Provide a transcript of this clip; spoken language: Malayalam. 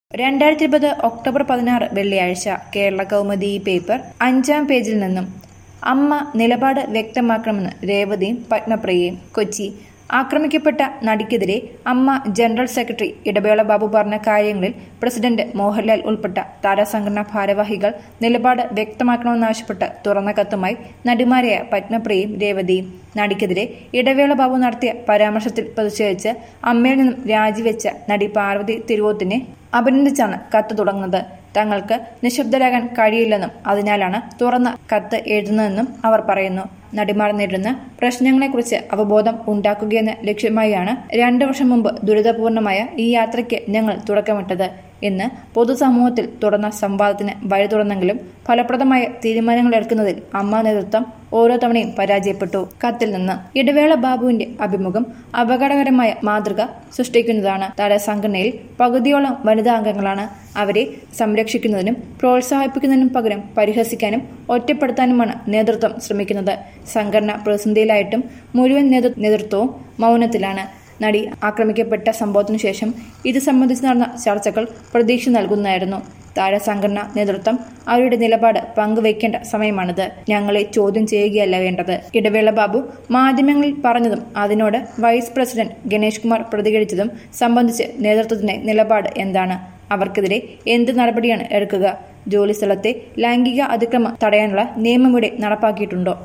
രണ്ടായിരത്തി ഇരുപത് ഒക്ടോബർ പതിനാറ് വെള്ളിയാഴ്ച കേരള കൗമുദി പേപ്പർ അഞ്ചാം പേജിൽ നിന്നും അമ്മ നിലപാട് വ്യക്തമാക്കണമെന്ന് രേവതിയും പത്മപ്രിയയും കൊച്ചി ആക്രമിക്കപ്പെട്ട നടിക്കെതിരെ അമ്മ ജനറൽ സെക്രട്ടറി ഇടവേള ബാബു പറഞ്ഞ കാര്യങ്ങളിൽ പ്രസിഡന്റ് മോഹൻലാൽ ഉൾപ്പെട്ട താരസംഘടനാ ഭാരവാഹികൾ നിലപാട് വ്യക്തമാക്കണമെന്നാവശ്യപ്പെട്ട് തുറന്ന കത്തുമായി നടിമാരായ പത്മപ്രിയയും രേവതിയും നടിക്കെതിരെ ഇടവേള ബാബു നടത്തിയ പരാമർശത്തിൽ പ്രതിഷേധിച്ച് അമ്മയിൽ നിന്നും രാജിവെച്ച നടി പാർവതി തിരുവോത്തിനെ അഭിനന്ദിച്ചാണ് കത്ത് തുടങ്ങുന്നത് തങ്ങൾക്ക് നിശബ്ദരാകാൻ കഴിയില്ലെന്നും അതിനാലാണ് തുറന്ന കത്ത് എഴുതുന്നതെന്നും അവർ പറയുന്നു നടിമാർ നേരിടുന്ന പ്രശ്നങ്ങളെക്കുറിച്ച് അവബോധം ഉണ്ടാക്കുകയെന്ന ലക്ഷ്യമായാണ് രണ്ടു വർഷം മുമ്പ് ദുരിതപൂർണമായ ഈ യാത്രയ്ക്ക് ഞങ്ങൾ തുടക്കമിട്ടത് ഇന്ന് പൊതുസമൂഹത്തിൽ തുറന്ന സംവാദത്തിന് വഴി തുറന്നെങ്കിലും ഫലപ്രദമായ തീരുമാനങ്ങൾ എടുക്കുന്നതിൽ അമ്മ നേതൃത്വം ഓരോ തവണയും പരാജയപ്പെട്ടു കത്തിൽ നിന്ന് ഇടവേള ബാബുവിന്റെ അഭിമുഖം അപകടകരമായ മാതൃക സൃഷ്ടിക്കുന്നതാണ് താരസംഘടനയിൽ പകുതിയോളം വനിതാ അംഗങ്ങളാണ് അവരെ സംരക്ഷിക്കുന്നതിനും പ്രോത്സാഹിപ്പിക്കുന്നതിനും പകരം പരിഹസിക്കാനും ഒറ്റപ്പെടുത്താനുമാണ് നേതൃത്വം ശ്രമിക്കുന്നത് സംഘടന പ്രതിസന്ധിയിലായിട്ടും മുഴുവൻ നേതൃ- നേതൃത്വവും മൗനത്തിലാണ് നടി ആക്രമിക്കപ്പെട്ട സംഭവത്തിനു ശേഷം ഇത് സംബന്ധിച്ച് നടന്ന ചർച്ചകൾ പ്രതീക്ഷ നൽകുന്നതായിരുന്നു താരസംഘടന നേതൃത്വം അവരുടെ നിലപാട് പങ്കുവയ്ക്കേണ്ട സമയമാണിത് ഞങ്ങളെ ചോദ്യം ചെയ്യുകയല്ല വേണ്ടത് ഇടവേള ബാബു മാധ്യമങ്ങളിൽ പറഞ്ഞതും അതിനോട് വൈസ് പ്രസിഡന്റ് ഗണേഷ് കുമാർ പ്രതികരിച്ചതും സംബന്ധിച്ച് നേതൃത്വത്തിന്റെ നിലപാട് എന്താണ് അവർക്കെതിരെ എന്ത് നടപടിയാണ് എടുക്കുക ജോലിസ്ഥലത്തെ ലൈംഗിക അതിക്രമം തടയാനുള്ള നിയമം ഇവിടെ നടപ്പാക്കിയിട്ടുണ്ടോ